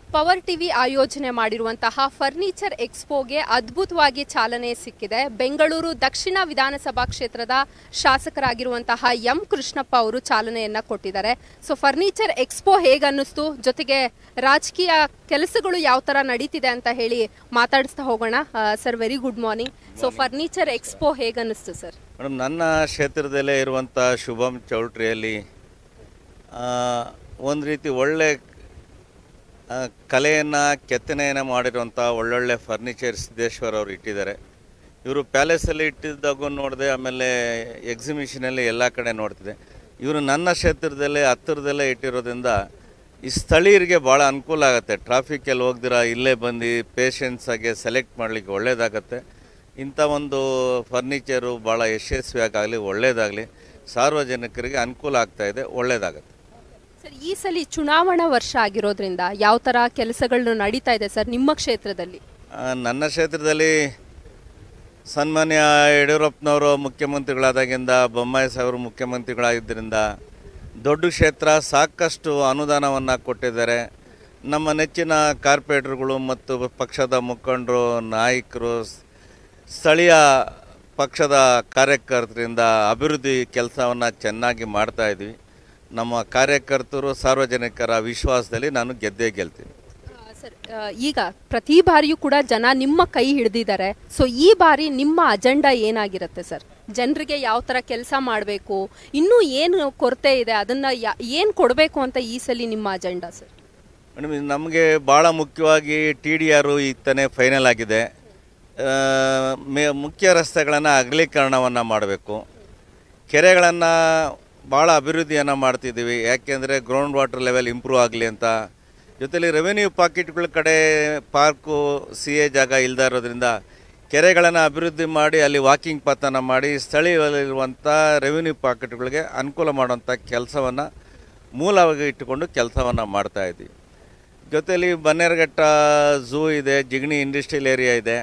power TV ಆಯೋಜನೆ ಮಾಡಿರುವಂತಹ furniture ಎಕ್ಸ್ಪೋಗೆ ಅದ್ಭುತವಾಗಿ ಚಾಲನೆ ಸಿಕ್ಕಿದೆ ಬೆಂಗಳೂರು ದಕ್ಷಿಣ ವಿಧಾನಸಭಾ ಕ್ಷೇತ್ರದ ಶಾಸಕರಾಗಿರುವಂತಹ ಎಂ ಕೃಷ್ಣಪ್ಪ ಅವರು ಚಾಲನೆಯನ್ನ ಕೊಟ್ಟಿದ್ದಾರೆ ಸೊ ಫರ್ನಿಚರ್ ಎಕ್ಸ್ಪೋ ಹೇಗನ್ನಿಸ್ತು ಜೊತೆಗೆ ರಾಜಕೀಯ ಕೆಲಸಗಳು ಯಾವ ತರ ನಡೀತಿದೆ ಅಂತ ಹೇಳಿ ಮಾತಾಡಿಸ್ತಾ ಹೋಗೋಣ sir very good morning so furniture expo ಹೇಗನ್ನಿಸ್ತು ಸರ್ ಮೇಡಮ್ ನನ್ನ ಕ್ಷೇತ್ರದಲ್ಲೇ ಇರುವಂಥ ಶುಭಂ ಚೌಲ್ಟ್ರಿಯಲ್ಲಿ ಒಂದು ರೀತಿ ಒಳ್ಳೆ ಆ, ಕಲೆಯನ್ನು ಕೆತ್ತನೆಯನ್ನು ಮಾಡಿರುವಂಥ ಒಳ್ಳೊಳ್ಳೆ ಫರ್ನಿಚರ್ ಸಿದ್ದೇಶ್ವರ್ ಅವರು ಇಟ್ಟಿದ್ದಾರೆ ಇವರು ಪ್ಯಾಲೇಸಲ್ಲಿ ಇಟ್ಟಿದ್ದಾಗೂ ನೋಡಿದೆ ಆಮೇಲೆ ಎಕ್ಸಿಬಿಷನಲ್ಲಿ ಎಲ್ಲ ಕಡೆ ನೋಡ್ತಿದೆ ಇವರು ನನ್ನ ಕ್ಷೇತ್ರದಲ್ಲೇ ಹತ್ತಿರದಲ್ಲೇ ಇಟ್ಟಿರೋದ್ರಿಂದ ಈ ಸ್ಥಳೀಯರಿಗೆ ಭಾಳ ಅನುಕೂಲ ಆಗುತ್ತೆ ಟ್ರಾಫಿಕಲ್ಲಿ ಹೋಗ್ದಿರ ಇಲ್ಲೇ ಬಂದು ಪೇಷನ್ಸ್ ಆಗಿ ಸೆಲೆಕ್ಟ್ ಮಾಡಲಿಕ್ಕೆ ಒಳ್ಳೆಯದಾಗತ್ತೆ ಇಂಥ ಒಂದು ಫರ್ನಿಚರು ಭಾಳ ಯಶಸ್ವಿಯಾಗಲಿ ಒಳ್ಳೆಯದಾಗಲಿ ಸಾರ್ವಜನಿಕರಿಗೆ ಅನುಕೂಲ ಆಗ್ತಾ ಇದೆ ಒಳ್ಳೆಯದಾಗತ್ತೆ ಸರ್ ಈ ಸಲ ಚುನಾವಣಾ ವರ್ಷ ಆಗಿರೋದ್ರಿಂದ ಯಾವ ತರ ಕೆಲಸಗಳು ನಡೀತಾ ಇದೆ ಸರ್ ನಿಮ್ಮ ಕ್ಷೇತ್ರದಲ್ಲಿ ಆ, ನನ್ನ ಕ್ಷೇತ್ರದಲ್ಲಿ ಸನ್ಮಾನ್ಯ ಯಡಿಯೂರಪ್ಪನವರು ಮುಖ್ಯಮಂತ್ರಿಗಳಾದಾಗಿಂದ ಬೊಮ್ಮಾಯಿ ಸಾಹೇಬರು ಮುಖ್ಯಮಂತ್ರಿಗಳಾಗಿದ್ದರಿಂದ ದೊಡ್ಡ ಕ್ಷೇತ್ರ ಸಾಕಷ್ಟು ಅನುದಾನವನ್ನು ಕೊಟ್ಟಿದ್ದಾರೆ ನಮ್ಮ ನೆಚ್ಚಿನ ಕಾರ್ಪೊರೇಟರ್ಗಳು ಮತ್ತು ಪಕ್ಷದ ಮುಖಂಡರು ನಾಯಕರು ಸ್- ಸ್ಥಳೀಯ ಪಕ್ಷದ ಕಾರ್ಯಕರ್ತರಿಂದ ಅಭಿವೃದ್ಧಿ ಕೆಲಸವನ್ನು ಚೆನ್ನಾಗಿ ಮಾಡ್ತಾ ಇದ್ವಿ ನಮ್ಮ ಕಾರ್ಯಕರ್ತರು ಸಾರ್ವಜನಿಕರ ವಿಶ್ವಾಸದಲ್ಲಿ ನಾನು ಗೆದ್ದೇ ಗೆಲ್ತೀನಿ ಆ, ಸರ್ ಆ, ಈಗ ಪ್ರತಿ ಬಾರಿಯೂ ಕೂಡ ಜನ ನಿಮ್ಮ ಕೈ ಹಿಡಿದಿದ್ದಾರೆ ಸೊ ಈ ಬಾರಿ ನಿಮ್ಮ ಅಜೆಂಡಾ ಏನಾಗಿರುತ್ತೆ ಸರ್ ಜನರಿಗೆ ಯಾವ ತರ ಕೆಲಸ ಮಾಡಬೇಕು ಇನ್ನೂ ಏನು ಕೊರತೆ ಇದೆ ಅದನ್ನ ಯಾ- ಏನ್ ಕೊಡಬೇಕು ಅಂತ ಈ ಸಲ ನಿಮ್ಮ ಅಜೆಂಡಾ ಸರ್ ಮೇಡಮ್ ಇದು ನಮಗೆ ಭಾಳ ಮುಖ್ಯವಾಗಿ ಟಿ ಡಿ ಆರು ಈಗ ತಾನೇ ಫೈನಲ್ ಆಗಿದೆ ಆ, ಮೇ ಮುಖ್ಯ ರಸ್ತೆಗಳನ್ನು ಅಗಲೀಕರಣವನ್ನು ಮಾಡಬೇಕು ಕೆರೆಗಳನ್ನು ಭಾಳ ಅಭಿವೃದ್ಧಿಯನ್ನು ಮಾಡ್ತಿದ್ದೀವಿ ಯಾಕೆಂದರೆ ಗ್ರೌಂಡ್ ವಾಟರ್ ಲೆವೆಲ್ ಇಂಪ್ರೂವ್ ಆಗಲಿ ಅಂತ ಜೊತೆಲಿ ರೆವೆನ್ಯೂ ಪಾಕೆಟ್ಗಳ ಕಡೆ ಪಾರ್ಕು ಸಿ ಎ ಜಾಗ ಇಲ್ಲದೆ ಇರೋದ್ರಿಂದ ಕೆರೆಗಳನ್ನು ಅಭಿವೃದ್ಧಿ ಮಾಡಿ ಅಲ್ಲಿ ವಾಕಿಂಗ್ ಪಥನ ಮಾಡಿ ಸ್ಥಳೀಯದಲ್ಲಿರುವಂಥ ರೆವೆನ್ಯೂ ಪಾಕೆಟ್ಗಳಿಗೆ ಅನುಕೂಲ ಮಾಡುವಂಥ ಕೆಲಸವನ್ನು ಮೂಲವಾಗಿ ಇಟ್ಟುಕೊಂಡು ಕೆಲಸವನ್ನು ಮಾಡ್ತಾ ಇದ್ದೀವಿ ಜೊತೆಲಿ ಬನ್ನೇರಘಟ್ಟ ಝೂ ಇದೆ ಜಿಗಣಿ ಇಂಡಸ್ಟ್ರಿಯಲ್ ಏರಿಯಾ ಇದೆ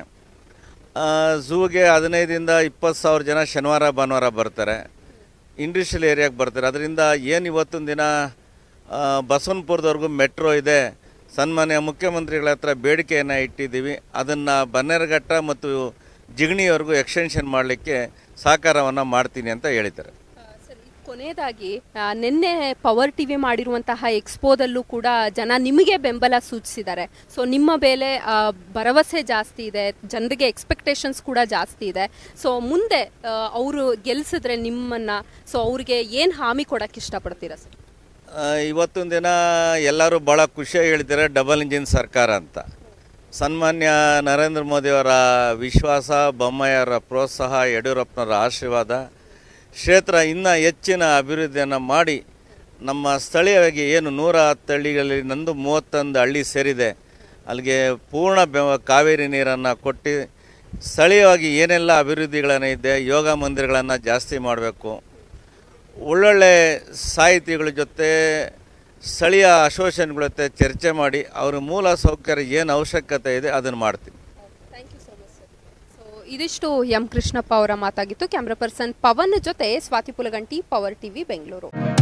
ಆ, ಝೂಗೆ ಹದಿನೈದಿಂದ ಇಪ್ಪತ್ತು ಸಾವಿರ ಜನ ಶನಿವಾರ ಭಾನುವಾರ ಬರ್ತಾರೆ ಇಂಡಸ್ಟ್ರಿಯಲ್ ಏರಿಯಾಗೆ ಬರ್ತಾರೆ ಅದರಿಂದ ಏನು ಇವತ್ತೊಂದು ದಿನ ಆ, ಬಸವನಪುರದವರೆಗೂ ಮೆಟ್ರೋ ಇದೆ ಸನ್ಮಾನ್ಯ ಮುಖ್ಯಮಂತ್ರಿಗಳ ಹತ್ರ ಬೇಡಿಕೆಯನ್ನು ಇಟ್ಟಿದ್ದೀವಿ ಅದನ್ನು ಬನ್ನೇರಘಟ್ಟ ಮತ್ತು ಜಿಗಣಿವರೆಗೂ ಎಕ್ಸ್ಟೆನ್ಷನ್ ಮಾಡಲಿಕ್ಕೆ ಸಹಕಾರವನ್ನು ಮಾಡ್ತೀನಿ ಅಂತ ಹೇಳಿದ್ದಾರೆ ಸರ್ ಈಗ ಕೊನೆಯದಾಗಿ ಆ, ನಿನ್ನೆ ಪವರ್ ಟಿವಿ ಮಾಡಿರುವಂತಹ ಎಕ್ಸ್ಪೋದಲ್ಲೂ ಕೂಡ ಜನ ನಿಮಗೆ ಬೆಂಬಲ ಸೂಚಿಸಿದ್ದಾರೆ ಸೊ ನಿಮ್ಮ ಮೇಲೆ ಆ, ಭರವಸೆ ಜಾಸ್ತಿ ಇದೆ ಜನರಿಗೆ ಎಕ್ಸ್ಪೆಕ್ಟೇಷನ್ಸ್ ಕೂಡ ಜಾಸ್ತಿ ಇದೆ ಸೊ ಮುಂದೆ ಅವರು ಗೆಲ್ಸಿದ್ರೆ ನಿಮ್ಮನ್ನ ಸೊ ಅವ್ರಿಗೆ ಏನು ಹಾಮಿ ಕೊಡಕ್ಕೆ ಇಷ್ಟಪಡ್ತೀರಾ ಸರ್ ಆ, ಇವತ್ತೊಂದು ದಿನ ಎಲ್ಲರೂ ಭಾಳ ಖುಷಿಯಾಗಿ ಹೇಳ್ತಾರೆ ಡಬಲ್ ಇಂಜಿನ್ ಸರ್ಕಾರ ಅಂತ ಸನ್ಮಾನ್ಯ ನರೇಂದ್ರ ಮೋದಿಯವರ ವಿಶ್ವಾಸ ಬೊಮ್ಮಾಯಿಯವರ ಪ್ರೋತ್ಸಾಹ ಯಡಿಯೂರಪ್ಪನವರ ಆಶೀರ್ವಾದ ಕ್ಷೇತ್ರ ಇನ್ನೂ ಹೆಚ್ಚಿನ ಅಭಿವೃದ್ಧಿಯನ್ನು ಮಾಡಿ ನಮ್ಮ ಸ್ಥಳೀಯವಾಗಿ ಏನು ನೂರ ಹತ್ತು ಹಳ್ಳಿಗಳಲ್ಲಿ ನಂದು ಮೂವತ್ತೊಂದು ಹಳ್ಳಿ ಸೇರಿದೆ ಅಲ್ಲಿಗೆ ಪೂರ್ಣ ಬೆ ಕಾವೇರಿ ನೀರನ್ನು ಕೊಟ್ಟು ಸ್ಥಳೀಯವಾಗಿ ಏನೆಲ್ಲ ಅಭಿವೃದ್ಧಿಗಳನ್ನು ಇದೆ ಯೋಗ ಮಂದಿರಗಳನ್ನು ಜಾಸ್ತಿ ಮಾಡಬೇಕು ಒಳ್ಳೊಳ್ಳೆ ಸಾಹಿತಿಗಳ ಜೊತೆ ಸ್ಥಳೀಯ ಅಸೋಸಿಯೇಷನ್ಗಳ ಜೊತೆ ಚರ್ಚೆ ಮಾಡಿ ಅವ್ರ ಮೂಲ ಸೌಕರ್ಯ ಏನು ಅವಶ್ಯಕತೆ ಇದೆ ಅದನ್ನು ಮಾಡ್ತೀನಿ thank you so much sir so ಇದಿಷ್ಟು ಎಂ ಕೃಷ್ಣಪ್ಪ ಅವರ ಮಾತಾಗಿತ್ತು ಕ್ಯಾಮ್ರಾ ಪರ್ಸನ್ ಪವನ್ ಜೊತೆ ಸ್ವಾತಿ ಪುಲಗಂಟಿ ಪವರ್ ಟಿವಿ ಬೆಂಗಳೂರು